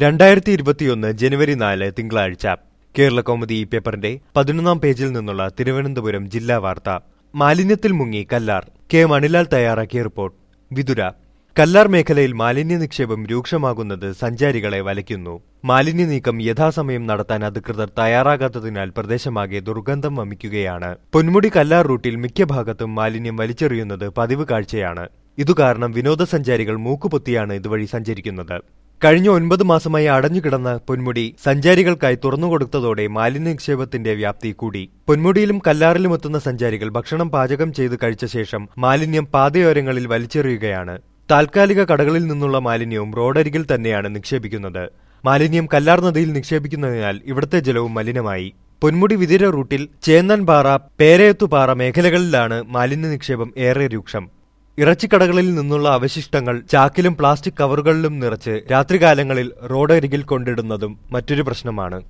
രണ്ടായിരത്തി ഇരുപത്തിയൊന്ന് ജനുവരി നാല് തിങ്കളാഴ്ച കേരള കൗമുദി ഈ പേപ്പറിന്റെ പതിനൊന്നാം പേജിൽ നിന്നുള്ള തിരുവനന്തപുരം ജില്ലാ വാർത്ത മാലിന്യത്തിൽ മുങ്ങി കല്ലാർ കെ മണിലാൽ തയ്യാറാക്കിയ റിപ്പോർട്ട് വിതുര കല്ലാർ മേഖലയിൽ മാലിന്യ നിക്ഷേപം രൂക്ഷമാകുന്നത് സഞ്ചാരികളെ വലയ്ക്കുന്നു മാലിന്യ നീക്കം യഥാസമയം നടത്താൻ അധികൃതർ തയ്യാറാകാത്തതിനാൽ പ്രദേശമാകെ ദുർഗന്ധം വമിക്കുകയാണ് പൊന്മുടി കല്ലാർ റൂട്ടിൽ മിക്ക ഭാഗത്തും മാലിന്യം വലിച്ചെറിയുന്നത് പതിവ് കാഴ്ചയാണ് ഇതുകാരണം വിനോദസഞ്ചാരികൾ മൂക്കുപൊത്തിയാണ് ഇതുവഴി സഞ്ചരിക്കുന്നത് കഴിഞ്ഞ ഒൻപത് മാസമായി അടഞ്ഞുകിടന്ന പൊന്മുടി സഞ്ചാരികൾക്കായി തുറന്നുകൊടുത്തതോടെ മാലിന്യ നിക്ഷേപത്തിന്റെ വ്യാപ്തി കൂടി പൊന്മുടിയിലും കല്ലാറിലും എത്തുന്ന സഞ്ചാരികൾ ഭക്ഷണം പാചകം ചെയ്ത് കഴിച്ച ശേഷം മാലിന്യം പാതയോരങ്ങളിൽ വലിച്ചെറിയുകയാണ് താൽക്കാലിക കടകളിൽ നിന്നുള്ള മാലിന്യവും റോഡരികിൽ തന്നെയാണ് നിക്ഷേപിക്കുന്നത് മാലിന്യം കല്ലാർ നദിയിൽ നിക്ഷേപിക്കുന്നതിനാൽ ഇവിടുത്തെ ജലവും മലിനമായി പൊന്മുടി വിതിര റൂട്ടിൽ ചേന്നൻപാറ പേരയത്തുപാറ മേഖലകളിലാണ് മാലിന്യ നിക്ഷേപം ഏറെ രൂക്ഷം ഇറച്ചിക്കടകളിൽ നിന്നുള്ള അവശിഷ്ടങ്ങൾ ചാക്കിലും പ്ലാസ്റ്റിക് കവറുകളിലും നിറച്ച് രാത്രികാലങ്ങളിൽ റോഡരികിൽ കൊണ്ടിടുന്നതും മറ്റൊരു പ്രശ്നമാണ്